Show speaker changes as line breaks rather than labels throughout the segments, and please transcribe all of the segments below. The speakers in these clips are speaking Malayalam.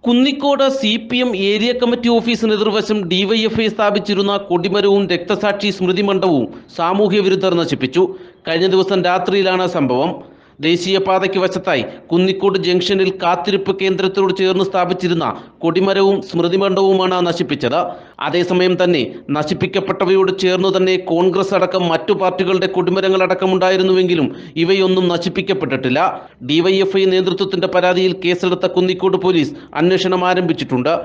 Kunnicode C P M area committee ഓഫീസിന് എതിർവശം ഡിവൈഎഫ്ഐ സ്ഥാപിച്ചിരുന്ന കൊടിമരവും രക്തസാക്ഷി സ്മൃതി മണ്ഡപവും സാമൂഹ്യ വിരുദ്ധർ നശിപ്പിച്ചു കഴിഞ്ഞ ദിവസം രാത്രിയിലാണ് സംഭവം ദേശീയപാതയ്ക്ക് വശത്തായി കുന്നിക്കോട് ജംഗ്ഷനിൽ കാത്തിരിപ്പ് കേന്ദ്രത്തോട് ചേർന്ന് സ്ഥാപിച്ചിരുന്ന കൊടിമരവും സ്മൃതി മണ്ഡപവുമാണ് നശിപ്പിച്ചത് അതേസമയം തന്നെ നശിപ്പിക്കപ്പെട്ടവയോട് ചേർന്നു തന്നെ കോൺഗ്രസ് അടക്കം മറ്റു പാർട്ടികളുടെ കൊടിമരങ്ങൾ അടക്കമുണ്ടായിരുന്നുവെങ്കിലും ഇവയൊന്നും നശിപ്പിക്കപ്പെട്ടിട്ടില്ല ഡിവൈഎഫ്ഐ നേതൃത്വത്തിന്റെ പരാതിയിൽ കേസെടുത്ത കുന്നിക്കോട് പോലീസ് അന്വേഷണം ആരംഭിച്ചിട്ടുണ്ട്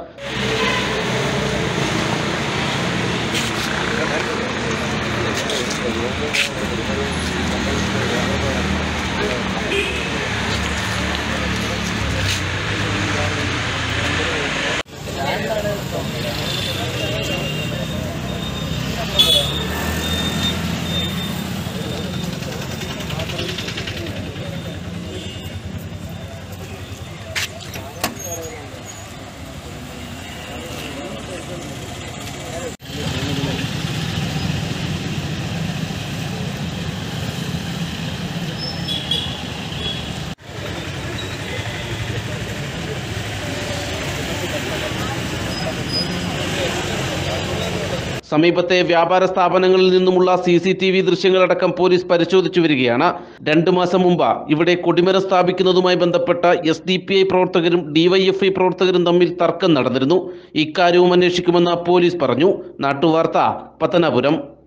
സമീപത്തെ വ്യാപാര സ്ഥാപനങ്ങളിൽ നിന്നുമുള്ള സി സി ടി വി ദൃശ്യങ്ങളടക്കം പോലീസ് പരിശോധിച്ചു വരികയാണ് രണ്ടു മാസം മുമ്പ് ഇവിടെ കൊടിമരം സ്ഥാപിക്കുന്നതുമായി ബന്ധപ്പെട്ട എസ് ഡി പി ഐ പ്രവർത്തകരും ഡിവൈഎഫ്ഐ പ്രവർത്തകരും തമ്മിൽ തർക്കം നടന്നിരുന്നു ഇക്കാര്യവും അന്വേഷിക്കുമെന്ന് പോലീസ് പറഞ്ഞു നാട്ടുവാർത്ത പത്തനാപുരം